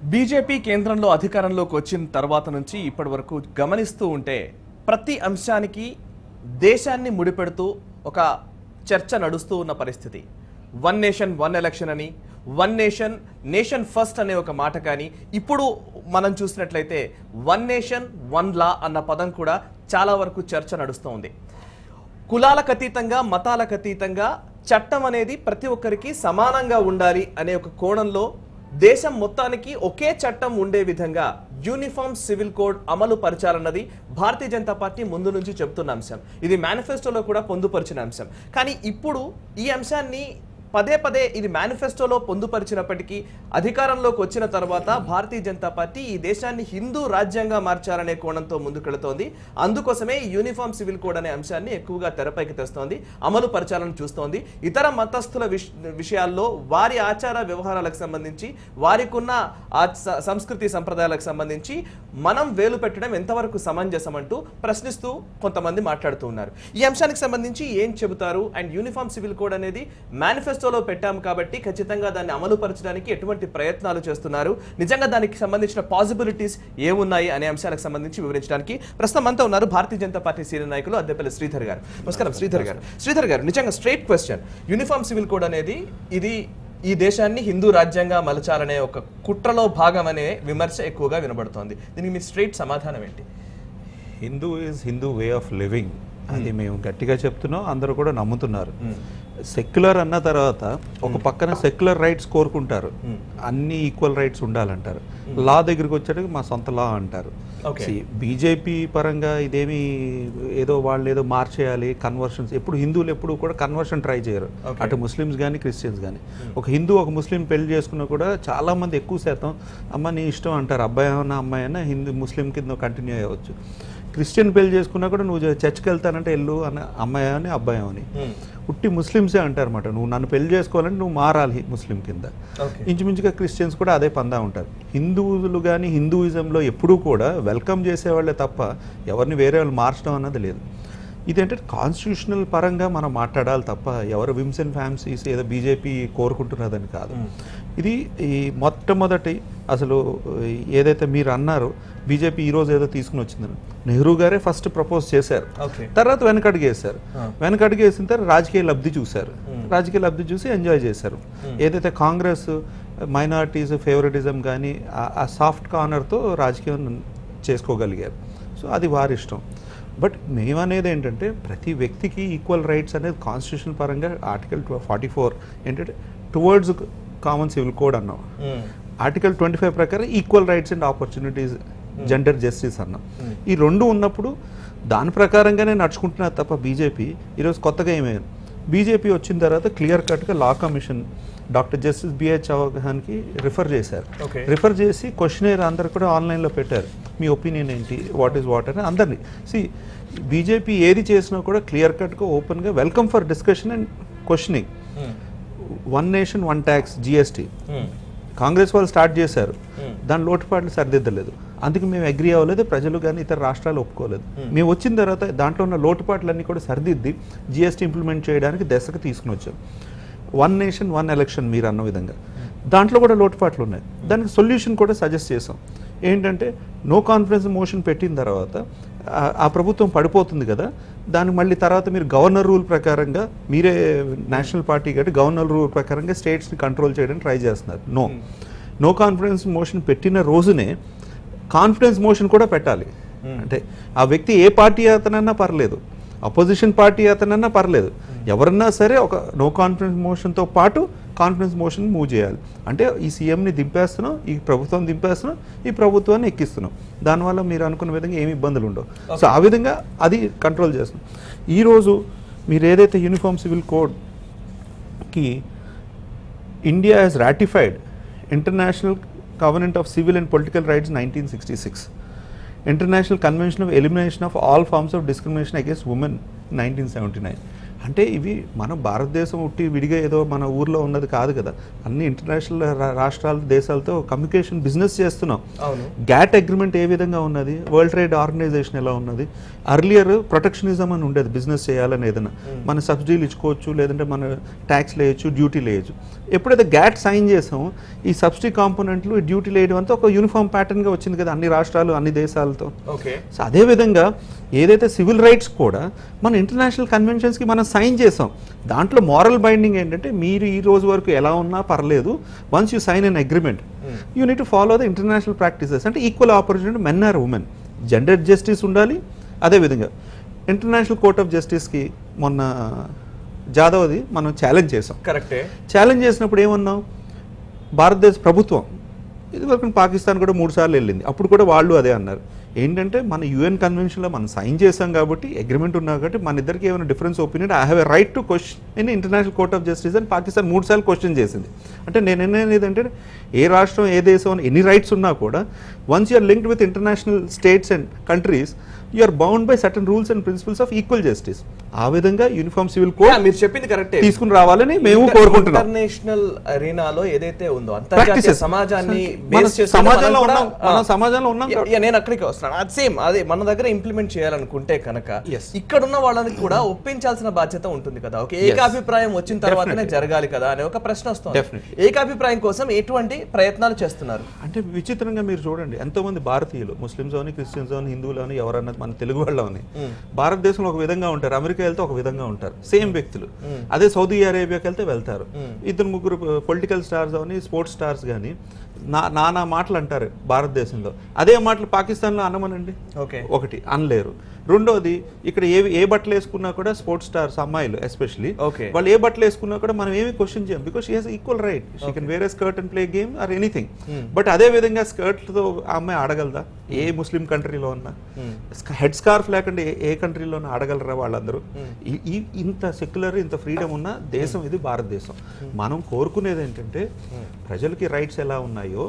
BJP కేంద్రంలో అధికారంలోకి వచ్చిన తర్వాత నుంచి ఇప్పటి వరకు గమనిస్తూ ఉంటే ప్రతి అంశానికి దేశాన్ని ముడిపెడుతూ ఒక చర్చ నడుస్తూ ఉన్న పరిస్థితి వన్ నేషన్ వన్ ఎలక్షన్ అని వన్ నేషన్ నేషన్ ఫస్ట్ అనే ఒక మాట కానీ ఇప్పుడు మనం చూసినట్లయితే వన్ నేషన్ వన్ లా అన్న పదం కూడా చాలా వరకు చర్చ నడుస్తూ ఉంది కులాలకు అతీతంగా మతాలకు అతీతంగా చట్టం అనేది ప్రతి ఒక్కరికి సమానంగా ఉండాలి అనే ఒక కోణంలో దేశం మొత్తానికి ఒకే చట్టం ఉండే విధంగా యూనిఫామ్ సివిల్ కోడ్ అమలు పరచాలన్నది భారతీయ జనతా పార్టీ ముందు నుంచి చెబుతున్న అంశం ఇది మేనిఫెస్టోలో కూడా పొందుపరిచిన అంశం కానీ ఇప్పుడు ఈ అంశాన్ని పదే పదే ఇది మేనిఫెస్టోలో పొందుపరిచినప్పటికీ అధికారంలోకి వచ్చిన తర్వాత భారతీయ జనతా పార్టీ ఈ దేశాన్ని హిందూ రాజ్యంగా మార్చాలనే కోణంతో ముందుకెళుతోంది అందుకోసమే ఈ యూనిఫామ్ సివిల్ కోడ్ అనే అంశాన్ని ఎక్కువగా తెరపైకి తెస్తోంది అమలు పరచాలని చూస్తోంది ఇతర మతస్థుల విష- విషయాల్లో వారి ఆచార వ్యవహారాలకు సంబంధించి వారికున్న ఆ స- సంస్కృతి సంప్రదాయాలకు సంబంధించి మనం వేలు పెట్టడం ఎంతవరకు సమంజసం అంటూ ప్రశ్నిస్తూ కొంతమంది మాట్లాడుతూ ఉన్నారు ఈ అంశానికి సంబంధించి ఏం చెబుతారు అండ్ యూనిఫామ్ సివిల్ కోడ్ అనేది మేనిఫెస్టోలో పెట్టాము కాబట్టి ఖచ్చితంగా దాన్ని అమలు పరచడానికి ఎటువంటి ప్రయత్నాలు చేస్తున్నారు నిజంగా దానికి సంబంధించిన పాసిబిలిటీస్ ఏమున్నాయి అనే అంశాలకు సంబంధించి వివరించడానికి ప్రస్తుతం అంతా ఉన్నారు భారతీయ జనతా పార్టీ సీనియర్ నాయకులు అద్దెపల్లి శ్రీధర్ గారు నమస్కారం శ్రీధర్ గారు శ్రీధర్ గారు నిజంగా straight question uniform civil code అనేది ఇది ఈ దేశాన్ని హిందూ రాజ్యంగా మలచాలనే ఒక కుట్రలో భాగం అనే విమర్శ ఎక్కువగా వినబడుతోంది దీనికి మీ స్ట్రైట్ సమాధానం ఏంటి Hindu is Hindu way of living అది మేము గట్టిగా చెప్తున్నాం అందరూ కూడా నమ్ముతున్నారు సెక్యులర్ అన్న తర్వాత ఒక పక్కన సెక్యులర్ రైట్స్ కోరుకుంటారు అన్ని ఈక్వల్ రైట్స్ ఉండాలంటారు లా దగ్గరికి వచ్చేటప్పుడు మా సొంత లా అంటారు Okay. బీజేపీ పరంగా ఇదేమి ఏదో వాళ్ళు ఏదో మార్చేయాలి కన్వర్షన్స్ ఎప్పుడు హిందువులు ఎప్పుడు కూడా కన్వర్షన్ ట్రై చేయరు Okay. అటు ముస్లిమ్స్ కానీ క్రిస్టియన్స్ కానీ ఒక హిందూ ఒక ముస్లిం పెళ్లి చేసుకున్నా కూడా చాలా మంది ఎక్కువ శాతం అమ్మ నీ ఇష్టం అంటారు అబ్బాయి అన్న అమ్మాయి అన్న హిందూ ముస్లిం కింద కంటిన్యూ అయ్యవచ్చు క్రిస్టియన్ పెళ్లి చేసుకున్నా కూడా నువ్వు చర్చ్కి వెళ్తానంటే వెళ్ళు అన్న అమ్మాయి అని అబ్బాయి అని ఉట్టి ముస్లిమ్సే అంటారన్నమాట నువ్వు నన్ను పెళ్లి చేసుకోవాలంటే నువ్వు మారాలి ముస్లిం కింద ఓకే ఇంచుమించుగా క్రిస్టియన్స్ కూడా అదే పందా ఉంటారు హిందువులు కానీ హిందూయిజంలో ఎప్పుడూ కూడా వెల్కమ్ చేసేవాళ్ళే తప్ప ఎవరిని వేరే వాళ్ళు మార్చడం అన్నది లేదు ఇదేంటంటే కాన్స్టిట్యూషనల్ పరంగా మనం మాట్లాడాలి తప్ప ఎవరు విమ్స్ అండ్ ఫ్యాన్సీస్ ఏదో బీజేపీ కోరుకుంటున్నదని కాదు ఇది ఈ మొట్టమొదటి అసలు ఏదైతే మీరు అన్నారో బీజేపీ ఈరోజు ఏదో తీసుకుని వచ్చిందని నెహ్రూ గారే ఫస్ట్ ప్రపోజ్ చేశారు ఓకే తర్వాత వెనకడుగు వేశారు ఆ. వెనకడుగు వేసిన తర్వాత రాజకీయ లబ్ధి చూశారు రాజకీయ లబ్ధి చూసి ఎంజాయ్ చేశారు ఏదైతే కాంగ్రెస్ మైనారిటీస్ ఫేవరెటిజం కానీ ఆ- ఆ సాఫ్ట్ కార్నర్తో రాజకీయం చేసుకోగలిగారు సో అది వారి ఇష్టం బట్ మేమనేది ఏంటంటే ప్రతి వ్యక్తికి ఈక్వల్ రైట్స్ అనేది కాన్స్టిట్యూషన్ పరంగా ఆర్టికల్ ఫార్టీ ఫోర్ ఏంటంటే టువర్డ్స్ కామన్ సివిల్ కోడ్ అన్నాం ఆర్టికల్ ట్వంటీ ఫైవ్ ప్రకారం equal rights and opportunities gender justice అన్నాం ఈ రెండు ఉన్నప్పుడు దాని ప్రకారంగానే నడుచుకుంటున్నారు తప్ప బీజేపీ ఈరోజు కొత్తగా ఏమైంది బీజేపీ వచ్చిన తర్వాత క్లియర్ కట్గా law commission doctor justice BH చౌహాన్కి రిఫర్ చేశారు Okay. రిఫర్ చేసి క్వశ్చనేర్ అందరు కూడా ఆన్లైన్లో పెట్టారు మీ ఒపీనియన్ ఏంటి వాట్ ఈస్ వాట్ అని అందరినీ సి బీజేపీ ఏది చేసినా కూడా క్లియర్ కట్గా ఓపెన్గా welcome for discussion and questioning one nation one tax GST Congress వాళ్ళు స్టార్ట్ చేశారు దాని లోటుపాట్లు సరిదిద్దలేదు అందుకే మేము అగ్రి అవ్వలేదు ప్రజలు కానీ ఇతర రాష్ట్రాలు ఒప్పుకోలేదు మేము వచ్చిన తర్వాత దాంట్లో ఉన్న లోటుపాట్లన్నీ కూడా సరిదిద్ది జిఎస్టీ ఇంప్లిమెంట్ చేయడానికి దశకు తీసుకుని వచ్చాం వన్ నేషన్ వన్ ఎలక్షన్ మీరు అన్న విధంగా దాంట్లో కూడా లోటుపాట్లు ఉన్నాయి దానికి సొల్యూషన్ కూడా సజెస్ట్ చేసాం ఏంటంటే నో కాన్ఫిడెన్స్ మోషన్ పెట్టిన తర్వాత ఆ- ఆ ప్రభుత్వం పడిపోతుంది కదా దానికి మళ్ళీ తర్వాత మీరు గవర్నర్ రూల్ ప్రకారంగా మీరే నేషనల్ పార్టీ కాబట్టి గవర్నర్ రూల్ ప్రకారంగా స్టేట్స్ని కంట్రోల్ చేయడానికి ట్రై చేస్తున్నారు నో నో కాన్ఫిడెన్స్ మోషన్ పెట్టిన రోజునే కాన్ఫిడెన్స్ మోషన్ కూడా పెట్టాలి అంటే ఆ వ్యక్తి ఏ పార్టీ అతనన్నా పర్లేదు అపోజిషన్ పార్టీ అతనన్నా పర్లేదు ఎవరన్నా సరే ఒక నో కాన్ఫిడెన్స్ మోషన్తో పాటు కాన్ఫిడెన్స్ మోషన్ మూవ్ చేయాలి అంటే ఈ సీఎంని దింపేస్తున్నాం ఈ ప్రభుత్వం దింపేస్తున్నాం ఈ ప్రభుత్వాన్ని ఎక్కిస్తున్నాం దానివల్ల మీరు అనుకున్న విధంగా ఏమి ఇబ్బందులు ఉండవు సో ఆ విధంగా అది కంట్రోల్ చేస్తున్నాం ఈరోజు మీరు ఏదైతే యూనిఫామ్ సివిల్ కోడ్కి India has ratified International Covenant of Civil and Political Rights 1966, International Convention of Elimination of All Forms of Discrimination Against Women 1979, అంటే ఇవి మన భారతదేశం ఉట్టి విడిగా ఏదో మన ఊర్లో ఉన్నది కాదు కదా అన్ని ఇంటర్నేషనల్ రాష్ట్రాల దేశాలతో కమ్యూనికేషన్ బిజినెస్ చేస్తున్నాం అవును గ్యాట్ అగ్రిమెంట్ ఏ విధంగా ఉన్నది వరల్డ్ ట్రేడ్ ఆర్గనైజేషన్ ఎలా ఉన్నది అర్లియర్ ప్రొటెక్షనిజం అని ఉండేది బిజినెస్ చేయాలని ఏదైనా మన సబ్సిడీలు ఇచ్చుకోవచ్చు లేదంటే మన ట్యాక్స్ వేయచ్చు డ్యూటీలు వేయచ్చు ఎప్పుడైతే గ్యాట్ సైన్ చేసామో ఈ సబ్సిడీ కాంపోనెంట్లు డ్యూటీలు వేయడం అంతా ఒక యూనిఫామ్ ప్యాటర్న్గా వచ్చింది కదా అన్ని రాష్ట్రాలు అన్ని దేశాలతో ఓకే సో అదేవిధంగా ఏదైతే సివిల్ రైట్స్ కూడా మన ఇంటర్నేషనల్ కన్వెన్షన్స్కి మనం సైన్ చేసాం దాంట్లో మారల్ బైండింగ్ ఏంటంటే మీరు ఈ రోజు వరకు ఎలా ఉన్నా పర్లేదు once you sign an agreement you need to follow the international practices అంటే equal opportunity men or women gender justice ఉండాలి అదేవిధంగా ఇంటర్నేషనల్ కోర్ట్ ఆఫ్ జస్టిస్కి మొన్న జాదవ్ది మనం ఛాలెంజ్ చేసాం కరెక్టే ఛాలెంజ్ చేసినప్పుడు ఏమన్నాం భారతదేశ ప్రభుత్వం ఇదివరకు పాకిస్తాన్ కూడా మూడు సార్లు వెళ్ళింది అప్పుడు కూడా వాళ్ళు అదే అన్నారు ఏంటంటే మన యుఎన్ కన్వెన్షన్లో మనం సైన్ చేసాం కాబట్టి అగ్రిమెంట్ ఉన్నా కాబట్టి మన ఇద్దరికి ఏమైనా difference opinion I have a right to question in International Court of Justice అని పాకిస్తాన్ మూడు సార్లు క్వశ్చన్ చేసింది అంటే నేను అనేది అంటే ఏ రాష్ట్రం ఏ దేశం అని ఎన్ని రైట్స్ ఉన్నా కూడా once you're linked with international states and countries you're bound by certain rules and principles of equal justice ఆ విధంగా యూనిఫామ్ సివిల్ Yeah, కోడ్ మీరు చెప్పింది కరెక్టే తీసుకుని రావాలని మేము కోరుకుంటున్నాం ఇంటర్నేషనల్ అరీనాలో ఏదైతే ఉందో అంతర్జాతీయ Practices. సమాజాన్ని మన బేస్ చేసుకొని సమాజంలో మనం కూడా- ఉన్నాం. మన ఆ. సమాజంలో ఉన్నాం యా- యా, నేను అక్కడికి వస్తున్నాను అది సేమ్ అదే మన దగ్గర ఇంప్లిమెంట్ చేయాలనుకుంటే కనుక Yes. ఇక్కడ ఉన్న వాళ్ళని కూడా ఒప్పించాల్సిన బాధ్యత ఉంటుంది కదా ఒక ఏకాభిప్రాయం వచ్చిన తర్వాతనే Definitely. జరగాలి కదా అనే ఒక ప్రశ్న వస్తుంది Definitely. ఏకాభిప్రాయం కోసం ఎటువంటి ప్రయత్నాలు చేస్తున్నారు అంటే విచిత్రంగా మీరు చూడండి ఎంతో మంది భారతీయులు ముస్లిమ్స్ అని క్రిస్టియన్స్ అని హిందువులు అని ఎవరన్నా మన తెలుగు వాళ్ళు అని భారతదేశంలో ఒక విధంగా ఉంటారు అమెరికా వెళ్తే ఒక విధంగా ఉంటారు సేమ్ వ్యక్తులు అదే సౌదీ అరేబియాకి వెళ్తే వెళ్తారు ఇద్దరు ముగ్గురు పొలిటికల్ స్టార్స్ అని స్పోర్ట్స్ స్టార్స్ కానీ నా నానా మాటలు అంటారు భారతదేశంలో అదే మాటలు పాకిస్తాన్లో అనమనండి ఓకే ఒకటి అనలేరు రెండోది ఇక్కడ ఏ ఏ బట్టలు వేసుకున్నా కూడా స్పోర్ట్స్ స్టార్స్ అమ్మాయిలు ఎస్పెషలీ Okay. వాళ్ళు ఏ బట్టలు వేసుకున్నా కూడా మనం ఏమి క్వశ్చన్ చేయం because she has equal right she can wear skirt and play game or anything but అదే విధంగా skirt తో ఆ అమ్మాయి ఆడగలదా ఏ ముస్లిం కంట్రీలో ఉన్నా హెడ్ స్కార్ఫ్ లేకుండా ఏ- ఏ కంట్రీలోనూ ఆడగలరా వాళ్ళందరూ ఈ- ఈ ఇంత సెక్యులర్ ఇంత ఫ్రీడమ్ ఉన్న దేశం ఇది భారతదేశం మనం కోరుకునేది ఏంటంటే ప్రజలకి రైట్స్ ఎలా ఉన్నాయో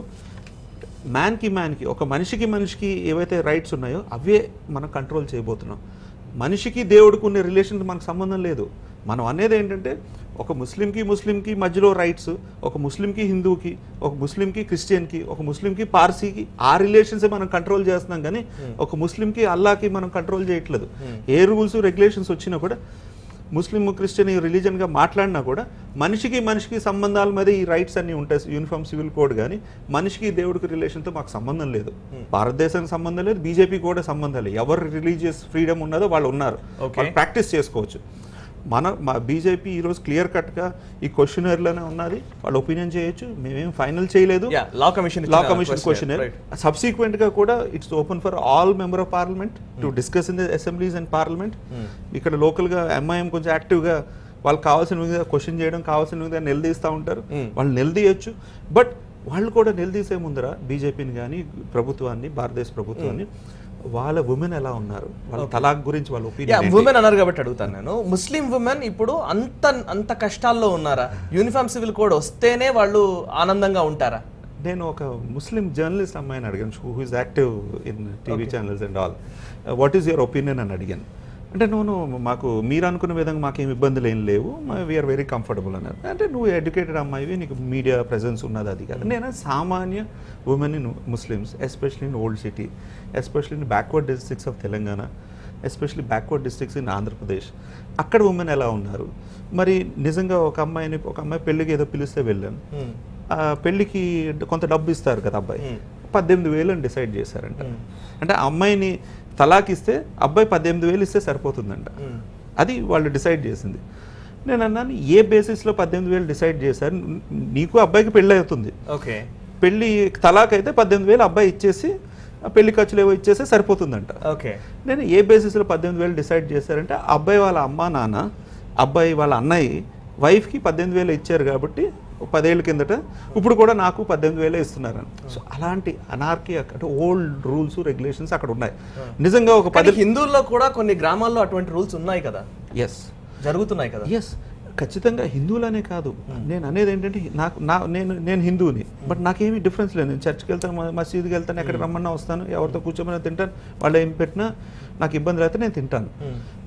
మ్యాన్కి మ్యాన్కి ఒక మనిషికి మనిషికి ఏవైతే రైట్స్ ఉన్నాయో అవే మనం కంట్రోల్ చేయబోతున్నాం మనిషికి దేవుడికి ఉన్న రిలేషన్ మనకు సంబంధం లేదు మనం అనేది ఏంటంటే ఒక ముస్లింకి ముస్లింకి మధ్యలో రైట్స్ ఒక ముస్లింకి హిందూకి ఒక ముస్లింకి క్రిస్టియన్కి ఒక ముస్లింకి పార్సీకి ఆ రిలేషన్స్ మనం కంట్రోల్ చేస్తున్నాం కానీ ఒక ముస్లింకి అల్లాకి మనం కంట్రోల్ చేయట్లేదు ఏ రూల్స్ రెగ్యులేషన్స్ వచ్చినా కూడా ముస్లిం క్రిస్టియన్ రిలీజన్గా మాట్లాడినా కూడా మనిషికి మనిషికి సంబంధాల మీద ఈ రైట్స్ అన్ని ఉంటాయి యూనిఫామ్ సివిల్ కోడ్ కానీ మనిషికి దేవుడికి రిలేషన్తో మాకు సంబంధం లేదు భారతదేశానికి సంబంధం లేదు బీజేపీ కూడా సంబంధం లేదు ఎవరు రిలీజియస్ ఫ్రీడమ్ ఉన్నదో వాళ్ళు ఉన్నారు Okay. వాళ్ళు ప్రాక్టీస్ చేసుకోవచ్చు మన మా బీజేపీ ఈరోజు క్లియర్ కట్గా ఈ క్వశ్చనర్లోనే ఉన్నది వాళ్ళు ఒపీనియన్ చేయొచ్చు మేమేం ఫైనల్ చేయలేదు yeah law commission law commission question subsequent గా కూడా it's open for all member of parliament to discuss in the assemblies and parliament ఇక్కడ లోకల్ గా ఎంఐఎం కొంచెం యాక్టివ్ గా వాళ్ళకి కావాల్సిన విధంగా క్వశ్చన్ చేయడం కావాల్సిన విధంగా నిలదీస్తూ ఉంటారు Hmm. వాళ్ళు నిలదీయొచ్చు బట్ వాళ్ళు కూడా నిలదీసే ముందర బీజేపీని కానీ ప్రభుత్వాన్ని భారతదేశ ప్రభుత్వాన్ని వాళ్ళ ఉమెన్ ఎలా ఉన్నారు వాళ్ళ తలాక్ గురించి వాళ్ళ యా ఒపీనియన్ ఉమెన్ అన్నారు కాబట్టి అడుగుతాను నేను ముస్లిం ఉమెన్ ఇప్పుడు అంత అంత కష్టాల్లో ఉన్నారా యూనిఫామ్ సివిల్ కోడ్ వస్తేనే వాళ్ళు ఆనందంగా ఉంటారా నేను ఒక ముస్లిం జర్నలిస్ట్ అమ్మాయిని అడిగాను who is active in TV channels and all what is your opinion అని అడిగాను అంటే నువ్వు మాకు మీరు అనుకున్న విధంగా మాకేం ఇబ్బందులు ఏం లేవు వీఆర్ వెరీ కంఫర్టబుల్ అన్నారు అంటే నువ్వు ఎడ్యుకేటెడ్ అమ్మాయివి నీకు మీడియా ప్రెజెన్స్ ఉన్నది అది కాదు నేను సామాన్య women in Muslims especially in old city especially in backward districts of Telangana especially backward districts in Andhra Pradesh అక్కడ ఉమెన్ ఎలా ఉన్నారు మరి నిజంగా ఒక అమ్మాయిని ఒక అమ్మాయి పెళ్ళికి ఏదో పిలిస్తే వెళ్ళాను Hmm. ఆ పెళ్ళికి కొంత డబ్బు ఇస్తారు కదా అబ్బాయి Hmm. పద్దెనిమిది వేలు అని డిసైడ్ చేశారంట Hmm. అంటే ఆ అమ్మాయిని తలాక్ ఇస్తే అబ్బాయి పద్దెనిమిది వేలు ఇస్తే సరిపోతుందంట Hmm. అది వాళ్ళు డిసైడ్ చేసింది నేను అన్నాను ఏ బేసిస్లో పద్దెనిమిది వేలు డిసైడ్ చేశారు న్- నీకు అబ్బాయికి పెళ్ళి అవుతుంది ఓకే పెళ్ళి తలాక్ అయితే పద్దెనిమిది వేలు అబ్బాయి ఇచ్చేసి ఆ పెళ్లి ఖర్చులు ఏవో ఇచ్చేస్తే సరిపోతుందంట ఓకే నేను ఏ బేసిస్లో పద్దెనిమిది వేలు డిసైడ్ చేశారంటే ఆ అబ్బాయి వాళ్ళ అమ్మ నాన్న అబ్బాయి వాళ్ళ అన్నయ్య వైఫ్కి పద్దెనిమిది వేలు ఇచ్చారు కాబట్టి ఒక పదేళ్ళ కిందట ఇప్పుడు కూడా నాకు పద్దెనిమిది వేలే ఇస్తున్నారని సో అలాంటి అనార్కీ అంటే ఓల్డ్ రూల్స్ రెగ్యులేషన్స్ అక్కడ ఉన్నాయి నిజంగా ఒక కానీ పది హిందువుల్లో కూడా కొన్ని గ్రామాల్లో అటువంటి రూల్స్ ఉన్నాయి కదా ఎస్ జరుగుతున్నాయి కదా ఎస్ ఖచ్చితంగా హిందువులనే కాదు నేను అనేది ఏంటంటే నాకు నా నేను నేను హిందువుని బట్ నాకేమీ డిఫరెన్స్ లేదు నేను చర్చ్కి వెళ్తాను మ- మసీదుకి వెళ్తాను ఎక్కడ రమ్మన్నా వస్తాను ఎవరితో కూర్చోమని తింటాను వాళ్ళు ఏం పెట్టినా నాకు ఇబ్బంది అయితే నేను తింటాను Hmm.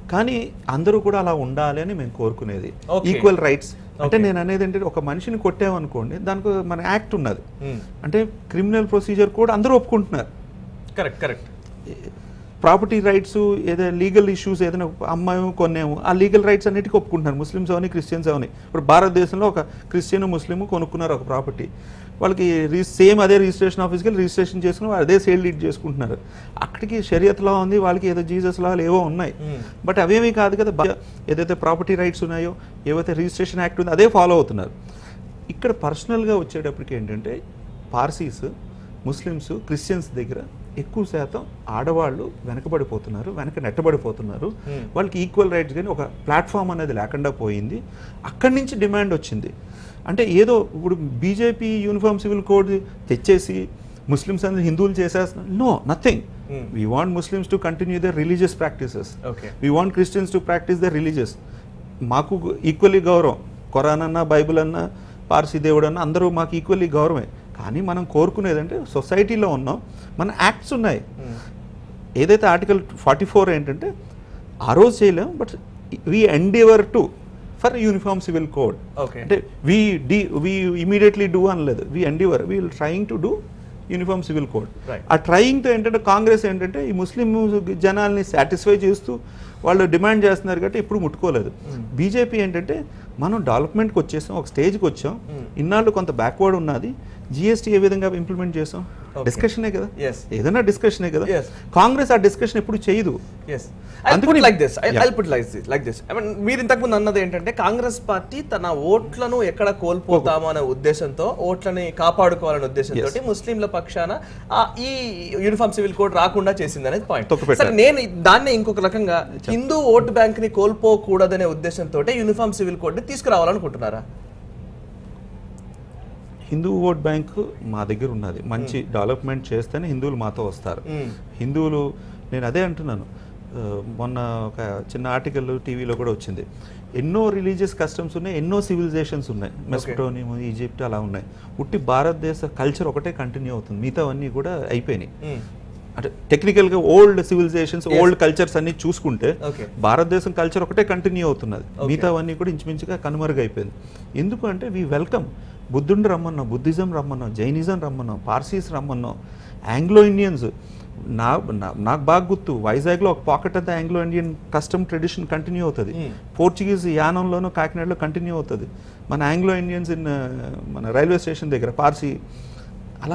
కానీ అందరూ కూడా అలా ఉండాలి అని మేము కోరుకునేది Okay. ఈక్వల్ రైట్స్ అంటే Okay. నేను అనేది ఏంటంటే ఒక మనిషిని కొట్టామనుకోండి దానికి మన యాక్ట్ ఉన్నది Hmm. అంటే క్రిమినల్ ప్రొసీజర్ కూడా అందరూ ఒప్పుకుంటున్నారు కరెక్ట్ కరెక్ట్ ప్రాపర్టీ రైట్స్ ఏదైనా లీగల్ ఇష్యూస్ ఏదైనా అమ్మాయి కొనేము ఆ లీగల్ రైట్స్ అన్నిటికీ ఒప్పుకుంటున్నారు ముస్లిమ్స్ అవని క్రిస్టియన్స్ అవని ఇప్పుడు భారతదేశంలో ఒక క్రిస్టియన్ ముస్లిం కొనుక్కున్నారు ఒక ప్రాపర్టీ వాళ్ళకి సేమ్ అదే రిజిస్ట్రేషన్ ఆఫీస్కి వెళ్ళి రిజిస్ట్రేషన్ చేసుకుని వాళ్ళు అదే సేల్ లీడ్ చేసుకుంటున్నారు అక్కడికి షరియత్ లా ఉంది వాళ్ళకి ఏదో జీసస్ లాలు ఏవో ఉన్నాయి Hmm. బట్ అవేమీ కాదు కదా బా- ఏదైతే ప్రాపర్టీ రైట్స్ ఉన్నాయో ఏవైతే రిజిస్ట్రేషన్ యాక్ట్ ఉందో అదే ఫాలో అవుతున్నారు ఇక్కడ పర్సనల్గా వచ్చేటప్పటికి ఏంటంటే పార్సీస్ ముస్లిమ్స్ క్రిస్టియన్స్ దగ్గర ఎక్కువ శాతం ఆడవాళ్ళు వెనకబడిపోతున్నారు వెనక నెట్టబడిపోతున్నారు Hmm. వాళ్ళకి ఈక్వల్ రైట్స్ కానీ ఒక ప్లాట్ఫామ్ అనేది లేకుండా పోయింది అక్కడి నుంచి డిమాండ్ వచ్చింది అంటే ఏదో ఇప్పుడు బీజేపీ యూనిఫామ్ సివిల్ కోడ్ తెచ్చేసి ముస్లిమ్స్ అందరూ హిందువులు చేసేస్తున్నారు no nothing Hmm. We want Muslims to continue their religious practices okay we want Christians to practise the religious మాకు ఈక్వల్లీ గౌరవం ఖురాన్ అన్న బైబిల్ అన్న పార్సీ దేవుడు అన్న అందరూ మాకు ఈక్వల్లీ గౌరవమే కానీ మనం కోరుకునేదంటే సొసైటీలో ఉన్నాం మన యాక్ట్స్ ఉన్నాయి ఏదైతే ఆర్టికల్ ఫార్టీ ఫోర్ ఏంటంటే ఆ రోజు చేయలేం but we endeavour to for uniform civil code okay అంటే వీ డి వీ ఇమీడియట్లీ డూ అనలేదు we endeavour we will trying to do uniform civil code Right. ఆ ట్రయింగ్తో ఏంటంటే కాంగ్రెస్ ఏంటంటే ఈ ముస్లిం జనాల్ని సాటిస్ఫై చేస్తూ వాళ్ళు డిమాండ్ చేస్తున్నారు కాబట్టి ఇప్పుడు ముట్టుకోలేదు Mm. బీజేపీ ఏంటంటే మనం డెవలప్మెంట్కి వచ్చేసాం ఒక స్టేజ్కి వచ్చాం Mm. ఇన్నాళ్ళు కొంత బ్యాక్వర్డ్ ఉన్నది జిఎస్టీ ఏ విధంగా ఇంప్లిమెంట్ చేసాం Okay. డిస్కషనే కదా Yes. ఏదైనా డిస్కషనే కదా Yes. కాంగ్రెస్ ఆ డిస్కషన్ ఎప్పుడు చేయదు ఎస్ ఐ పుట్ అందుకని- like this I Yeah. Put like this like this I mean మీరు ఇంతకు ముందు అన్నది ఏంటంటే కాంగ్రెస్ పార్టీ తన ఓట్లను ఎక్కడ కోల్పోతామో అనే ఉద్దేశంతో ఓట్లని కాపాడుకోవాలనే ఉద్దేశంతో Yes. ముస్లింల పక్షాన ఆ, ఈ యూనిఫామ్ సివిల్ కోడ్ రాకుండా చేసింది అనేది పాయింట్ తొక్కిపెట్టారు. సరే నేను దాన్ని ఇంకొక రకంగా హిందూ ఓటు బ్యాంక్ ని కోల్పోకూడదనే ఉద్దేశంతో యూనిఫామ్ సివిల్ కోడ్ ని తీసుకురావాలనుకుంటున్నారా హిందూ ఓట్ బ్యాంక్ మా దగ్గర ఉన్నది మంచి డెవలప్మెంట్ చేస్తేనే హిందువులు మాతో వస్తారు Mm. హిందువులు నేను అదే అంటున్నాను ఆ, మొన్న ఒక చిన్న ఆర్టికల్ టీవీలో కూడా వచ్చింది ఎన్నో రిలీజియస్ కస్టమ్స్ ఉన్నాయి ఎన్నో సివిలైజేషన్స్ ఉన్నాయి మెస్టోనియం ఈజిప్ట్ అలా ఉన్నాయి ఉట్టి భారతదేశ కల్చర్ ఒకటే కంటిన్యూ అవుతుంది మిగతావన్నీ కూడా అయిపోయినాయి Mm. అంటే టెక్నికల్గా old civilisations Yes. Old cultures అన్ని చూసుకుంటే Okay. భారతదేశం కల్చర్ ఒకటే కంటిన్యూ అవుతున్నది Okay. మిగతావన్నీ కూడా ఇంచుమించుగా కనుమరుగైపోయింది ఎందుకు అంటే వీ వెల్కమ్ బుద్ధుడిని రమ్మన్నాం బుద్ధిజం రమ్మన్నాం జైనిజం రమ్మన్నాం పార్సీస్ రమ్మన్నాం ఆంగ్లో ఇండియన్స్ నా నా- నాకు బాగా గుర్తు వైజాగ్లో ఒక పాకెట్ అంతా Anglo Indian custom tradition continue అవుతుంది Hmm. పోర్చుగీస్ యానంలోనూ కాకినాడలో కంటిన్యూ అవుతుంది మన ఆంగ్లో ఇండియన్స్ ఇన్ మన రైల్వే స్టేషన్ దగ్గర పార్సీ అలా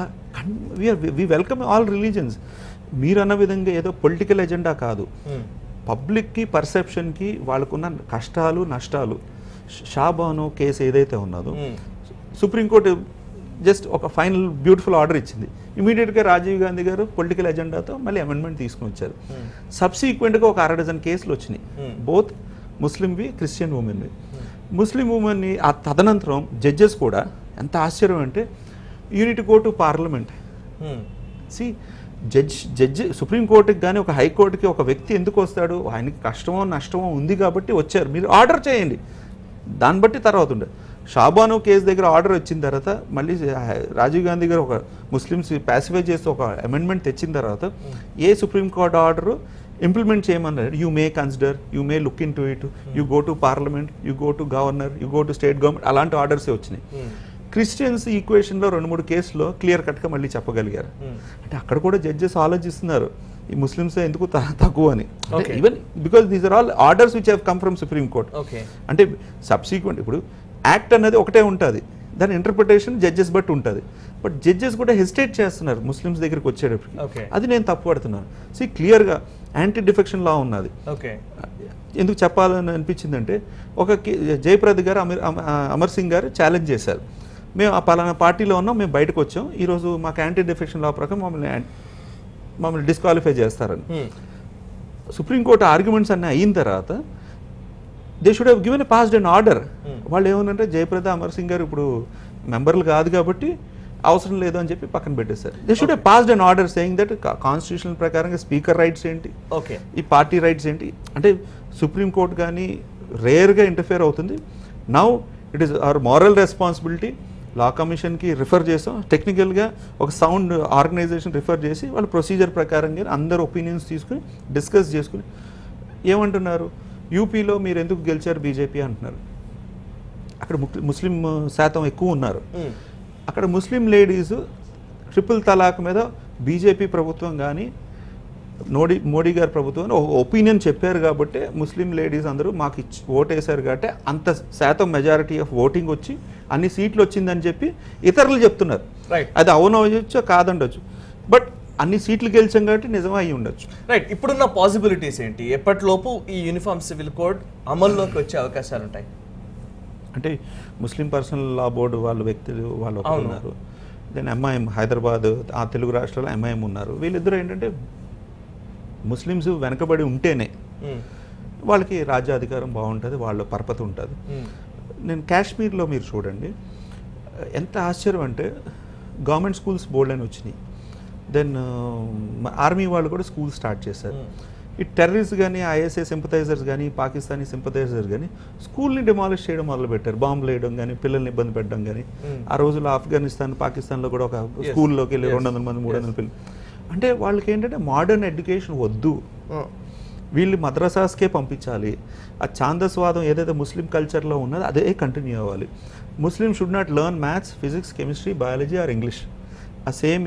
వి వెల్కమ్ ఆల్ రిలీజన్స్ మీరు అన్న విధంగా ఏదో పొలిటికల్ ఎజెండా కాదు Mm. పబ్లిక్కి పర్సెప్షన్కి వాళ్ళకున్న కష్టాలు నష్టాలు షాబాను కేసు ఏదైతే ఉన్నదో Mm. సుప్రీంకోర్టు జస్ట్ ఒక ఫైనల్ బ్యూటిఫుల్ ఆర్డర్ ఇచ్చింది ఇమీడియట్గా రాజీవ్ గాంధీ గారు పొలిటికల్ ఎజెండాతో మళ్ళీ అమెండ్మెంట్ తీసుకుని వచ్చారు Mm. సబ్సిక్వెంట్గా ఒక అర డజన్ కేసులు వచ్చినాయి Hmm. బోత్ ముస్లింవి క్రిస్టియన్ ఉమెన్వి ముస్లిం ఉమెన్ని ఆ తదనంతరం జడ్జెస్ కూడా ఎంత ఆశ్చర్యం అంటే you need go to parliament Mm. సి జడ్జ్ జడ్జి సుప్రీంకోర్టుకి కానీ ఒక హైకోర్టుకి ఒక వ్యక్తి ఎందుకు వస్తాడు ఆయనకి కష్టమో నష్టమో ఉంది కాబట్టి వచ్చారు మీరు ఆర్డర్ చేయండి దాన్ని బట్టి తర్వాత ఉండే షాబాను కేసు దగ్గర ఆర్డర్ వచ్చిన తర్వాత మళ్ళీ రాజీవ్ గాంధీ గారు ఒక ముస్లిమ్స్ పాసిఫై చేస్తూ ఒక అమెండ్మెంట్ తెచ్చిన తర్వాత ఏ సుప్రీంకోర్టు ఆర్డర్ ఇంప్లిమెంట్ చేయమన్నారు you may consider you may look into it you go to parliament you go to governor you go to state government అలాంటి ఆర్డర్సే వచ్చినాయి Mm. క్రిస్టియన్స్ ఈక్వేషన్లో రెండు మూడు కేసులో క్లియర్ కట్గా మళ్ళీ చెప్పగలిగారు Mm. అంటే అక్కడ కూడా జడ్జెస్ ఆలోచిస్తున్నారు ఈ ముస్లిమ్స్ ఎందుకు త- తక్కువ అని Okay. Even because these are all orders which have come from Supreme Court Okay. అంటే సబ్సీక్వెంట్ ఇప్పుడు యాక్ట్ అనేది ఒకటే ఉంటుంది దాని ఇంటర్ప్రిటేషన్ జడ్జెస్ బట్టి ఉంటుంది బట్ జడ్జెస్ కూడా హెసిటేట్ చేస్తున్నారు ముస్లిమ్స్ దగ్గరికి వచ్చేటప్పటికి Okay. అది నేను తప్పు పడుతున్నాను సి క్లియర్గా యాంటీ డిఫెక్షన్ లా ఉన్నది ఓకే ఎందుకు చెప్పాలని అనిపించిందంటే ఒక కే- జయప్రద గారు అమర్ అమ- అమర్ సింగ్ గారు ఛాలెంజ్ చేశారు మేము ఆ పలానా పార్టీలో ఉన్నాం మేము బయటకు వచ్చాం ఈరోజు మాకు యాంటీ డిఫెక్షన్ లా ప్రకారం మమ్మల్ని యాన్- మమ్మల్ని డిస్క్వాలిఫై చేస్తారని Hmm. సుప్రీంకోర్టు ఆర్గ్యుమెంట్స్ అన్నీ అయిన తర్వాత they should have given passed an order Hmm. వాళ్ళు ఏమనంటే జయప్రద అమర్ సింగ్ గారు ఇప్పుడు మెంబర్లు కాదు కాబట్టి అవసరం లేదు అని చెప్పి పక్కన పెట్టేశారు they should have passed an order saying that constitution ప్రకారంగా స్పీకర్ రైట్స్ ఏంటి ఓకే ఈ పార్టీ రైట్స్ ఏంటి అంటే సుప్రీంకోర్టు కానీ రేర్గా ఇంటర్ఫియర్ అవుతుంది now it is our moral responsibility law కమిషన్కి రిఫర్ చేసాం టెక్నికల్గా ఒక సౌండ్ ఆర్గనైజేషన్ రిఫర్ చేసి వాళ్ళ ప్రొసీజర్ ప్రకారంగా అందరు ఒపీనియన్స్ తీసుకుని డిస్కస్ చేసుకుని ఏమంటున్నారు యూపీలో మీరు ఎందుకు గెలిచారు బీజేపీ అంటున్నారు అక్కడ ముక్- ముస్లిం శాతం ఎక్కువ ఉన్నారు మ్మ్. అక్కడ ముస్లిం లేడీస్ ట్రిపుల్ తలాక్ మీద బీజేపీ ప్రభుత్వం కానీ మోడీ మోడీ గారి ప్రభుత్వం ఒక ఒపీనియన్ చెప్పారు కాబట్టి ముస్లిం లేడీస్ అందరూ మాకు ఇచ్చి ఓటేశారు కాబట్టి అంత శాతం మెజారిటీ ఆఫ్ ఓటింగ్ వచ్చి అన్ని సీట్లు వచ్చిందని చెప్పి ఇతరులు చెప్తున్నారు రైట్ అది అవునవచ్చు కాదండొచ్చు బట్ అన్ని సీట్లు గెలిచాం కాబట్టి నిజమే అయి ఉండొచ్చు రైట్ ఇప్పుడున్న పాసిబిలిటీస్ ఏంటి ఎప్పటిలోపు ఈ యూనిఫామ్ సివిల్ కోడ్ అమల్లోకి వచ్చే అవకాశాలు ఉంటాయి అంటే ముస్లిం పర్సనల్ లా బోర్డు వాళ్ళ వ్యక్తులు వాళ్ళు ఒకరు అవును. ఉన్నారు దెన్ ఎంఐఎం హైదరాబాద్ ఆ తెలుగు రాష్ట్రాల్లో ఎంఐఎం ఉన్నారు వీళ్ళిద్దరూ ఏంటంటే ముస్లిమ్స్ వెనకబడి ఉంటేనే మ్మ్. వాళ్ళకి రాజ్యాధికారం బాగుంటుంది వాళ్ళ పరపతి ఉంటుంది మ్మ్. నేను కాశ్మీర్లో మీరు చూడండి ఎంత ఆశ్చర్యం అంటే గవర్నమెంట్ స్కూల్స్ బోర్డు అని వచ్చినాయి దెన్ ఆర్మీ వాళ్ళు కూడా స్కూల్ స్టార్ట్ చేశారు మ్మ్. ఈ టెర్రరిస్ట్ కానీ ఐఎస్ఐ సింపథైజర్స్ కానీ పాకిస్తానీ సింపథైజర్స్ కానీ స్కూల్ని డిమాలిష్ చేయడం మొదలు పెట్టారు బాంబులు వేయడం కానీ పిల్లల్ని ఇబ్బంది పెట్టడం కానీ మ్మ్. ఆ రోజుల్లో ఆఫ్ఘనిస్తాన్ పాకిస్తాన్లో కూడా ఒక Yes. స్కూల్లోకి వెళ్ళి Yes. రెండు వందల మంది మూడు Yes. వందల పిల్లలు అంటే వాళ్ళకి ఏంటంటే మోడర్న్ ఎడ్యుకేషన్ వద్దు మ్మ్. వీళ్ళు మద్రసాస్కే పంపించాలి ఆ ఛాందస్వాదం ఏదైతే ముస్లిం కల్చర్లో ఉన్నదో అదే కంటిన్యూ అవ్వాలి Muslim should not learn maths physics chemistry biology or English ఆ సేమ్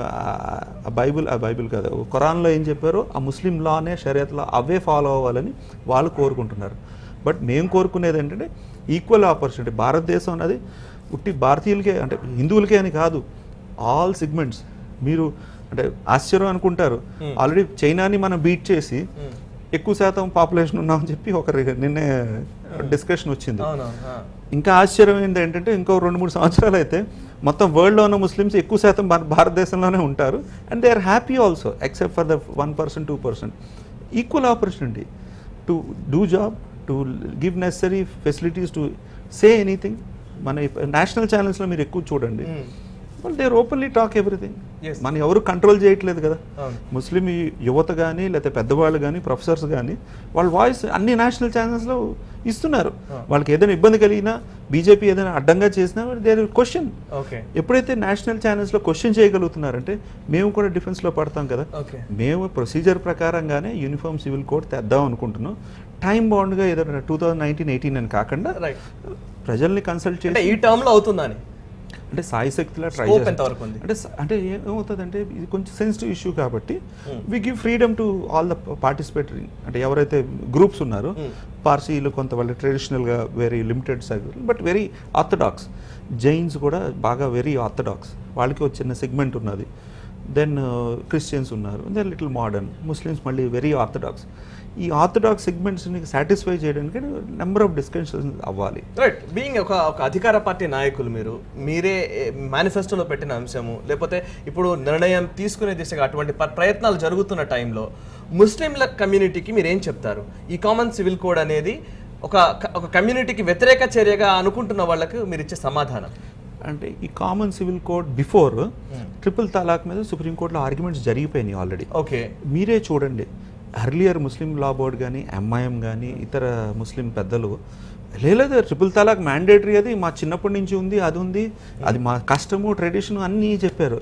ఆ బైబుల్ ఆ బైబిల్ కాదు ఖురాన్లో ఏం చెప్పారో ఆ ముస్లిం లానే షరియత్లో అవే ఫాలో అవ్వాలని వాళ్ళు కోరుకుంటున్నారు బట్ మేము కోరుకునేది ఏంటంటే ఈక్వల్ ఆపర్చునిటీ భారతదేశం అన్నది ఉట్టి భారతీయులకే అంటే హిందువులకే అని కాదు ఆల్ సిగ్మెంట్స్ మీరు అంటే ఆశ్చర్యం అనుకుంటారు Hmm. ఆల్రెడీ చైనాని మనం బీట్ చేసి మ్మ్. ఎక్కువ శాతం పాపులేషన్ ఉన్నామని చెప్పి ఒక నిన్నే డిస్కషన్ వచ్చింది అవునవును ఆ. ఇంకా ఆశ్చర్యం ఏంటి ఏంటంటే ఇంకో రెండు మూడు సంవత్సరాలు అయితే మొత్తం వరల్డ్లో ఉన్న ముస్లిమ్స్ ఎక్కువ శాతం మన భారతదేశంలోనే ఉంటారు and they are happy also except for the one percent two percent equal opportunity to do job to give necessary facilities to say anything మన నేషనల్ ఛానల్స్లో మీరు ఎక్కువ చూడండి మ్మ్. వాళ్ళు there openly talk everything Yes. మనం ఎవరు కంట్రోల్ చేయట్లేదు కదా అవును ముస్లిం ఈ యువత కానీ లేకపోతే పెద్దవాళ్ళు కానీ ప్రొఫెసర్స్ కానీ వాళ్ళ వాయిస్ అన్ని నేషనల్ ఛానల్స్లో ఇస్తున్నారు Ah. వాళ్ళకి ఏదైనా ఇబ్బంది కలిగినా బీజేపీ ఏదైనా అడ్డంగా చేసినా దేర్ క్వశ్చన్ ఓకే ఎప్పుడైతే నేషనల్ ఛానల్స్లో క్వశ్చన్ చేయగలుగుతున్నారంటే మేము కూడా డిఫెన్స్లో పడతాం కదా ఓకే మేము ప్రొసీజర్ ప్రకారంగానే యూనిఫామ్ సివిల్ కోడ్ తెద్దాం అనుకుంటున్నాం టైం బాండ్గా ఏదైనా టూ థౌజండ్ నైన్టీన్ ఎయిటీన్ అని కాకుండా రైట్ ప్రజల్ని కన్సల్ట్ అంటే చేసి ఈ టర్మ్ లో అవుతుందని అంటే సాయి శక్తిలా ట్రై Scope ఎంతవరకు ఉంది? అంటే స- అంటే ఏమవుతుందంటే ఇది కొంచెం సెన్సిటివ్ ఇష్యూ కాబట్టి Hmm. We give freedom to all the participatory అంటే ఎవరైతే గ్రూప్స్ ఉన్నారో Hmm. పార్సీలు కొంత వాళ్ళు ట్రెడిషనల్గా very limited circle but very orthodox Jains కూడా బాగా వెరీ ఆర్థడాక్స్ వాళ్ళకి ఒక చిన్న సెగ్మెంట్ ఉన్నది దెన్ క్రిస్టియన్స్ ఉన్నారు దెన్ లిటిల్ మోడర్న్ ముస్లిమ్స్ మళ్ళీ వెరీ ఆర్థడాక్స్ ఈ ఆర్థడాక్స్ సెగ్మెంట్స్ని సాటిస్ఫై చేయడానికి నెంబర్ ఆఫ్ డిస్కషన్స్ అవ్వాలి రైట్ బీయింగ్ ఒక ఒక అధికార పార్టీ నాయకులు మీరు మీరే మేనిఫెస్టోలో పెట్టిన అంశము లేకపోతే ఇప్పుడు నిర్ణయం తీసుకునే దిశగా అటువంటి ప- ప్రయత్నాలు జరుగుతున్న టైంలో ముస్లింల కమ్యూనిటీకి మీరు ఏం చెప్తారు ఈ కామన్ సివిల్ కోడ్ అనేది ఒక ఒక కమ్యూనిటీకి వ్యతిరేక చర్యగా అనుకుంటున్న వాళ్ళకు మీరు ఇచ్చే సమాధానం అంటే ఈ common civil code before triple talaq మీద సుప్రీంకోర్టులో ఆర్గ్యుమెంట్స్ జరిగిపోయినాయి ఆల్రెడీ ఓకే మీరే చూడండి అర్లియర్ ముస్లిం లా బోర్డ్ కానీ ఎంఐఎం కానీ ఇతర ముస్లిం పెద్దలు లేదు ట్రిపుల్ తలాక్ మ్యాండేటరీ అది మా చిన్నప్పటి నుంచి ఉంది అది ఉంది అది మా కష్టము ట్రెడిషన్ అన్నీ చెప్పారు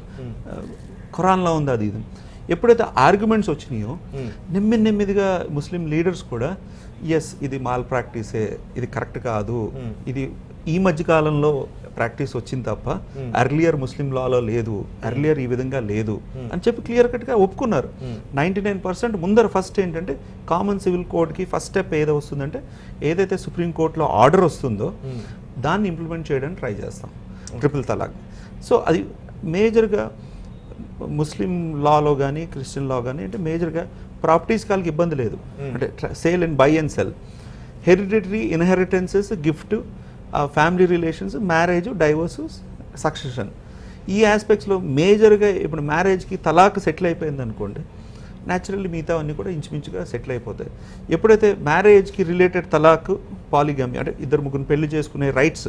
ఖురాన్లో ఉంది అది ఇది ఎప్పుడైతే ఆర్గ్యుమెంట్స్ వచ్చినాయో Hmm. నెమ్మది నెమ్మదిగా ముస్లిం లీడర్స్ కూడా ఎస్ ఇది మాల్ ప్రాక్టీసే ఇది కరెక్ట్ కాదు Hmm. ఇది ఈ మధ్య కాలంలో ప్రాక్టీస్ వచ్చింది తప్ప Hmm. అర్లియర్ ముస్లిం లాలో లేదు అర్లియర్ ఈ విధంగా లేదు Hmm. అని చెప్పి క్లియర్ కట్గా ఒప్పుకున్నారు Hmm. నైంటీ నైన్ పర్సెంట్ ముందర ఫస్ట్ ఏంటంటే కామన్ సివిల్ కోడ్కి ఫస్ట్ స్టెప్ ఏదో వస్తుందంటే ఏదైతే సుప్రీంకోర్టులో ఆర్డర్ వస్తుందో Hmm. దాన్ని ఇంప్లిమెంట్ చేయడానికి ట్రై చేస్తాం ట్రిపుల్ తలాక్ సో అది మేజర్గా ముస్లిం లాలో కానీ క్రిస్టియన్ లా కానీ అంటే మేజర్గా ప్రాపర్టీస్ కాళ్ళకి ఇబ్బంది లేదు Hmm. అంటే sale and buy and sell hereditary inheritances gift family relations marriage divorce succession ఈ ఆస్పెక్ట్స్లో మేజర్గా ఇప్పుడు మ్యారేజ్కి తలాక్ సెటిల్ అయిపోయింది అనుకోండి న్యాచురల్లీ మిగతా అన్నీ కూడా ఇంచుమించుగా సెటిల్ అయిపోతాయి ఎప్పుడైతే మ్యారేజ్కి రిలేటెడ్ తలాక్ పాలిగమి అంటే ఇద్దరు ముగ్గురు పెళ్లి చేసుకునే రైట్స్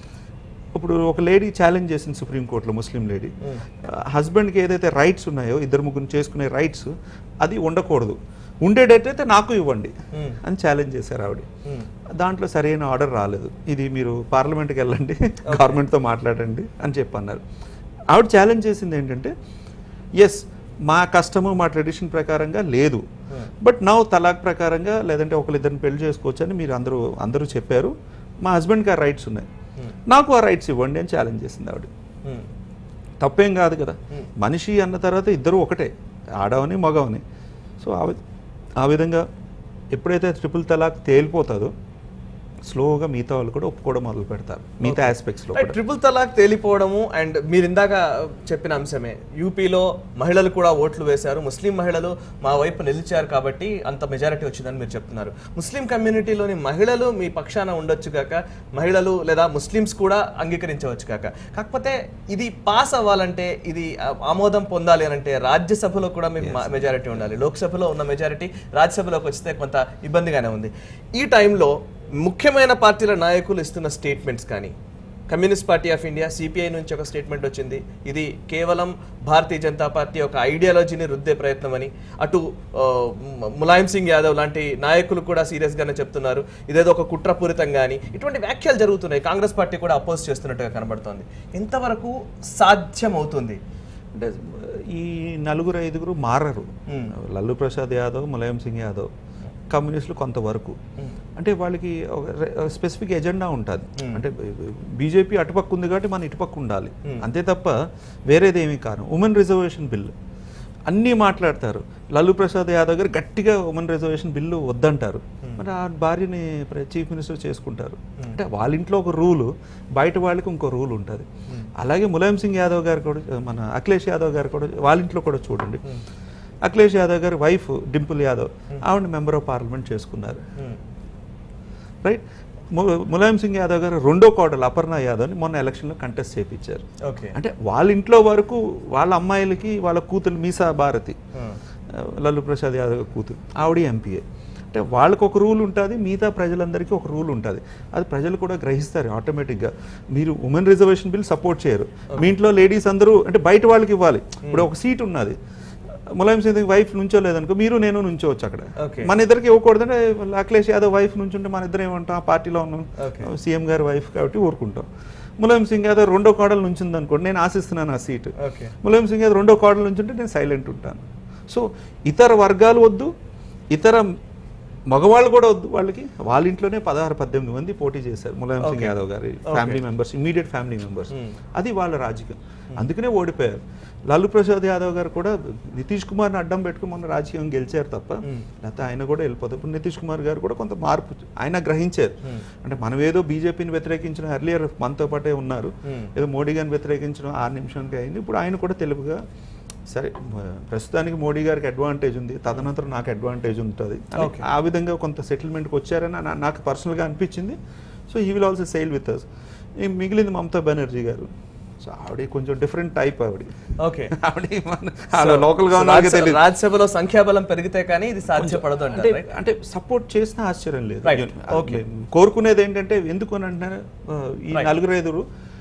ఇప్పుడు ఒక లేడీ ఛాలెంజ్ చేసింది సుప్రీంకోర్టులో ముస్లిం లేడీ Hmm. హస్బెండ్కి ఏదైతే రైట్స్ ఉన్నాయో ఇద్దరు ముగ్గురు చేసుకునే రైట్స్ అది ఉండకూడదు ఉండేటట్టయితే నాకు ఇవ్వండి Hmm. అని ఛాలెంజ్ చేశారు ఆవిడ Hmm. దాంట్లో సరైన ఆర్డర్ రాలేదు ఇది మీరు పార్లమెంట్కి వెళ్ళండి గవర్నమెంట్తో మాట్లాడండి అని చెప్పి అన్నారు ఆవిడ ఛాలెంజ్ చేసింది ఏంటంటే ఎస్ మా కష్టము మా ట్రెడిషన్ ప్రకారంగా లేదు బట్ నా తలాక్ ప్రకారంగా లేదంటే ఒకరిద్దరిని పెళ్లి చేసుకోవచ్చు అని మీరు అందరూ అందరూ చెప్పారు మా హస్బెండ్కి ఆ రైట్స్ ఉన్నాయి నాకు ఆ రైట్స్ ఇవ్వండి అని ఛాలెంజ్ చేసింది ఆవిడ Hmm. తప్పేం కాదు కదా మనిషి అన్న తర్వాత ఇద్దరు ఒకటే ఆడవని మగవని సో ఆ వి- ఆ విధంగా ఎప్పుడైతే ట్రిపుల్ తలాక్ తేలిపోతుందో స్లోగా మిగతా వాళ్ళు కూడా ఒప్పుకోవడం మొదలు పెడతారు మిగతా ఆస్పెక్ట్స్లో రైట్, కూడా ట్రిపుల్ తలాక్ తేలిపోవడము అండ్ మీరు ఇందాక చెప్పిన అంశమే యూపీలో మహిళలు కూడా ఓట్లు వేశారు ముస్లిం మహిళలు మా వైపు నిలిచారు కాబట్టి అంత మెజారిటీ వచ్చిందని మీరు చెప్తున్నారు ముస్లిం కమ్యూనిటీలోని మహిళలు మీ పక్షాన ఉండొచ్చు కాక మహిళలు లేదా ముస్లిమ్స్ కూడా అంగీకరించవచ్చు కాక కాకపోతే ఇది పాస్ అవ్వాలంటే ఇది ఆ, ఆమోదం పొందాలి అని అంటే రాజ్యసభలో కూడా మీకు మెజారిటీ ఉండాలి లోక్సభలో ఉన్న మెజారిటీ రాజ్యసభలోకి వస్తే కొంత ఇబ్బందిగానే ఉంది ఈ టైంలో ముఖ్యమైన పార్టీల నాయకులు ఇస్తున్న స్టేట్మెంట్స్ కానీ Communist Party of India CPI నుంచి ఒక స్టేట్మెంట్ వచ్చింది ఇది కేవలం భారతీయ జనతా పార్టీ ఒక ఐడియాలజీని రుద్దే ప్రయత్నం అని అటు ఆ, ము- ములాయం సింగ్ యాదవ్ లాంటి నాయకులు కూడా సీరియస్ గానే చెప్తున్నారు ఇదేదో ఒక కుట్రపూరితం కానీ ఇటువంటి వ్యాఖ్యలు జరుగుతున్నాయి కాంగ్రెస్ పార్టీ కూడా అపోజ్ చేస్తున్నట్టుగా కనబడుతోంది ఎంతవరకు సాధ్యం అవుతుంది అంటే ఈ నలుగురు ఐదుగురు మారరు Hmm. లల్లు ప్రసాద్ యాదవ్ ములాయం సింగ్ యాదవ్ కమ్యూనిస్టులు కొంతవరకు అంటే వాళ్ళకి ఒక స్పెసిఫిక్ ఎజెండా ఉంటుంది అంటే బీజేపీ అటుపక్క ఉంది కాబట్టి మన ఇటుపక్క ఉండాలి అంతే తప్ప వేరేది ఏమీ కాదు ఉమెన్ రిజర్వేషన్ బిల్ అన్నీ మాట్లాడతారు లల్లు ప్రసాద్ యాదవ్ గారు గట్టిగా ఉమెన్ రిజర్వేషన్ బిల్లు వద్దంటారు మరి ఆ భార్యని చీఫ్ మినిస్టర్ చేసుకుంటారు అంటే వాళ్ళ ఇంట్లో ఒక రూలు బయట వాళ్ళకి ఇంకో రూల్ ఉంటుంది అలాగే ములాయం సింగ్ యాదవ్ గారు కూడా మన అఖిలేష్ యాదవ్ గారు కూడా వాళ్ళ ఇంట్లో కూడా చూడండి అఖిలేష్ యాదవ్ గారి వైఫ్ డింపుల్ యాదవ్ ఆవిడ మెంబర్ ఆఫ్ పార్లమెంట్ చేసుకున్నారు రైట్ ము- ములాయం సింగ్ యాదవ్ గారు రెండో కోడలు అపర్ణ యాదవ్ని మొన్న ఎలక్షన్లో కంటెస్ట్ చేయించారు ఓకే అంటే వాళ్ళ ఇంట్లో వరకు వాళ్ళ అమ్మాయిలకి వాళ్ళ కూతురు మీసా భారతి ఆ, లల్లు ప్రసాద్ యాదవ్ కూతురు ఆవిడ ఎంపీఏ అంటే వాళ్ళకి ఒక రూల్ ఉంటుంది మిగతా ప్రజలందరికీ ఒక రూల్ ఉంటుంది అది ప్రజలు కూడా గ్రహిస్తారు ఆటోమేటిక్గా మీరు ఉమెన్ రిజర్వేషన్ బిల్ సపోర్ట్ చేయరు మీ ఇంట్లో లేడీస్ అందరూ అంటే బయట వాళ్ళకి ఇవ్వాలి ఇప్పుడు ఒక సీట్ ఉన్నది ములాయం సింగ్ వైఫ్ నుంచో లేదనుకో మీరు నేను నుంచోవచ్చు అక్కడ Okay. మన ఇద్దరికి ఇవ్వకూడదంటే అఖిలేష్ యాదవ్ వైఫ్ నుంచుంటే మన ఇద్దరు ఏమంటాం ఆ పార్టీలో ఉన్నాం Okay. సీఎం గారి వైఫ్ కాబట్టి ఊరుకుంటాం ములాయం సింగ్ యాదవ్ రెండో కోడలు నుంచింది అనుకోండి నేను ఆశిస్తున్నాను ఆ సీటు ఓకే ములాయం సింగ్ యాదవ్ రెండో కోడలు నుంచి ఉంటే నేను సైలెంట్ ఉంటాను సో ఇతర వర్గాలు వద్దు ఇతర మగవాళ్ళు కూడా వద్దు వాళ్ళకి వాళ్ళ ఇంట్లోనే పదహారు పద్దెనిమిది మంది పోటీ చేశారు ములాయం సింగ్ Okay. యాదవ్ గారి family members immediate family members Hmm. అది వాళ్ళ రాజకీయం అందుకనే ఓడిపోయారు లాలూ ప్రసాద్ యాదవ్ గారు కూడా నితీష్ కుమార్ని అడ్డం పెట్టుకుని మొన్న రాజకీయం గెలిచారు తప్ప Hmm. లేకపోతే ఆయన కూడా వెళ్ళిపోతారు ఇప్పుడు నితీష్ కుమార్ గారు కూడా కొంత మార్పు ఆయన గ్రహించారు అంటే మనం ఏదో బీజేపీని వ్యతిరేకించిన ఎర్లియర్ మనతో పాటే ఉన్నారు Hmm. ఏదో మోడీ గారిని వ్యతిరేకించడం ఆరు నిమిషానికి అయింది ఇప్పుడు ఆయన కూడా తెలుగుగా సరే మ- ప్రస్తుతానికి మోడీ గారికి అడ్వాంటేజ్ ఉంది తదనంతరం నాకు అడ్వాంటేజ్ ఉంటుంది అని Okay. ఆ విధంగా కొంత సెటిల్మెంట్కి వచ్చారని నా- నాకు పర్సనల్గా అనిపించింది so he will also sail with us మిగిలింది మమతా బెనర్జీ గారు సో ఆవిడ కొంచెం డిఫరెంట్ టైప్ ఆవిడ ఓకే ఆవిడ మన లోకల్గా ఉన్న వాళ్ళకి రాజ్యసభ- తెలియదు రాజ్యసభలో సంఖ్యాబలం పెరిగితే కానీ ఇది సాధ్యపడదు అంటే అంటారు right? అంటే సపోర్ట్ చేసిన ఆశ్చర్యం లేదు Right. అది Okay. కోరుకునేది ఏంటంటే ఎందుకు అని అంటే ఆ, ఈ Right. నలుగురు ఐదుగురు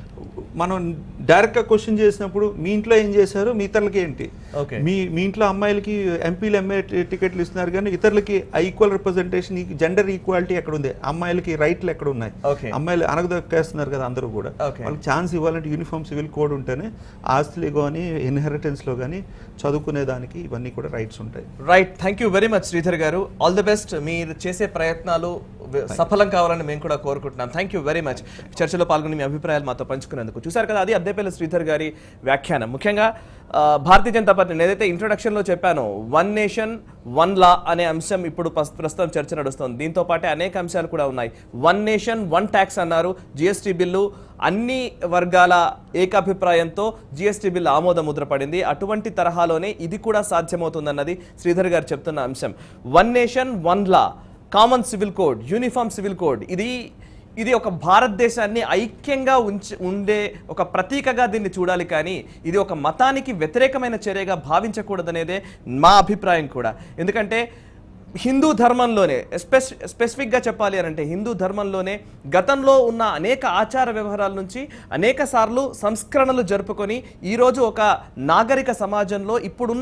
మనం డైరెక్ట్ గా క్వశ్చన్ చేసినప్పుడు మీ ఇంట్లో ఏం చేశారు మీ ఇతరులకి ఏంటి Okay. మీ మీ ఇంట్లో అమ్మాయిలకి ఎంపీలు ఎంఏ టికెట్లు ఇస్తున్నారు కానీ ఇతరులకి ఈక్వల్ రిప్రజెంటేషన్ జెండర్ ఈక్వాలిటీ ఎక్కడ ఉంది అమ్మాయిలకి రైట్లు ఎక్కడ ఉన్నాయి Okay. అమ్మాయిలు అనగదొక్కేస్తున్నారు కదా అందరూ కూడా Okay. వాళ్ళకి ఛాన్స్ ఇవ్వాలంటే యూనిఫామ్ సివిల్ కోడ్ ఉంటేనే ఆస్తులు కానీ ఇన్హెరిటెన్స్లో కానీ చదువుకునే దానికి ఇవన్నీ కూడా రైట్స్ ఉంటాయి right thank you very much Sridhar గారు ఆల్ ది బెస్ట్ మీరు చేసే ప్రయత్నాలు వి- సఫలం కావాలని మేము కూడా కోరుకుంటున్నాం థ్యాంక్ యూ వెరీ మచ్ చర్చలో పాల్గొని మీ అభిప్రాయాలు మాతో పంచుకున్నందుకు చూసారు కదా అది అద్దెపల్లి శ్రీధర్ గారి వ్యాఖ్యానం ముఖ్యంగా ఆ, భారతీయ జనతా పార్టీ నేను ఏదైతే ఇంట్రొడక్షన్లో చెప్పానో వన్ నేషన్ వన్ లా అనే అంశం ఇప్పుడు పస్- ప్రస్తుతం చర్చ నడుస్తోంది దీంతో పాటే అనేక అంశాలు కూడా ఉన్నాయి వన్ నేషన్ వన్ ట్యాక్స్ అన్నారు జిఎస్టీ బిల్లు అన్ని వర్గాల ఏకాభిప్రాయంతో జిఎస్టీ బిల్లు ఆమోద ముద్ర పడింది అటువంటి తరహాలోనే ఇది కూడా సాధ్యమవుతుందన్నది శ్రీధర్ గారు చెప్తున్న అంశం one nation one law common civil code uniform civil code ఇది ఇది ఒక భారతదేశాన్ని ఐక్యంగా ఉంచి ఉండే ఒక ప్రతీకగా దీన్ని చూడాలి కానీ ఇది ఒక మతానికి వ్యతిరేకమైన చర్యగా భావించకూడదనేదే మా అభిప్రాయం కూడా ఎందుకంటే హిందూ ధర్మంలోనే స్పెస్ స్పెసిఫిక్గా చెప్పాలి అని అంటే హిందూ ధర్మంలోనే గతంలో ఉన్న అనేక ఆచార వ్యవహారాల నుంచి అనేక సార్లు సంస్కరణలు జరుపుకొని ఈరోజు ఒక నాగరిక సమాజంలో ఇప్పుడున్న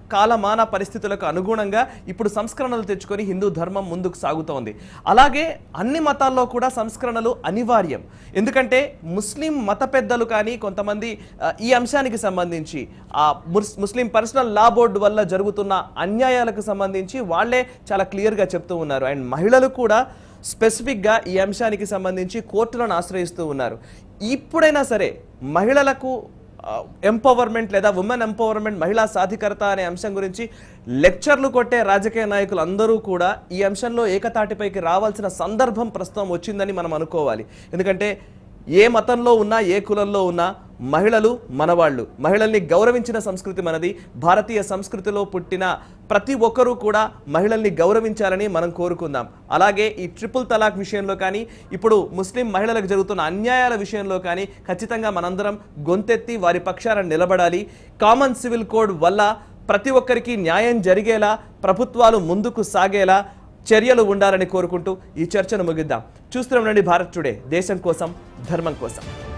కాలమాన పరిస్థితులకు అనుగుణంగా ఇప్పుడు సంస్కరణలు తెచ్చుకొని హిందూ ధర్మం ముందుకు సాగుతోంది అలాగే అన్ని మతాల్లో కూడా సంస్కరణలు అనివార్యం ఎందుకంటే ముస్లిం మత పెద్దలు కానీ కొంతమంది ఆ, ఈ అంశానికి సంబంధించి ఆ ముస్- ముస్లిం పర్సనల్ లా బోర్డు వల్ల జరుగుతున్న అన్యాయాలకు సంబంధించి వాళ్ళే చాలా క్లియర్గా చెప్తూ ఉన్నారు అండ్ మహిళలు కూడా స్పెసిఫిక్గా ఈ అంశానికి సంబంధించి కోర్టులను ఆశ్రయిస్తూ ఉన్నారు ఇప్పుడైనా సరే మహిళలకు ఎంపవర్మెంట్ లేదా ఉమెన్ ఎంపవర్మెంట్ మహిళా సాధికారత అనే అంశం గురించి లెక్చర్లు కొట్టే రాజకీయ నాయకులు అందరూ కూడా ఈ అంశంలో ఏకతాటిపైకి రావాల్సిన సందర్భం ప్రస్తుతం వచ్చిందని మనం అనుకోవాలి ఎందుకంటే ఏ మతంలో ఉన్నా ఏ కులంలో ఉన్నా మహిళలు మనవాళ్ళు మహిళల్ని గౌరవించిన సంస్కృతి మనది భారతీయ సంస్కృతిలో పుట్టిన ప్రతి ఒక్కరూ కూడా మహిళల్ని గౌరవించాలని మనం కోరుకుందాం అలాగే ఈ ట్రిపుల్ తలాక్ విషయంలో కానీ ఇప్పుడు ముస్లిం మహిళలకు జరుగుతున్న అన్యాయాల విషయంలో కానీ ఖచ్చితంగా మనందరం గొంతెత్తి వారి పక్షాన నిలబడాలి కామన్ సివిల్ కోడ్ వల్ల ప్రతి ఒక్కరికి న్యాయం జరిగేలా ప్రభుత్వాలు ముందుకు సాగేలా చర్యలు ఉండాలని కోరుకుంటూ ఈ చర్చను ముగిద్దాం చూస్తూనే ఉండండి భారత్ టుడే దేశం కోసం ధర్మం కోసం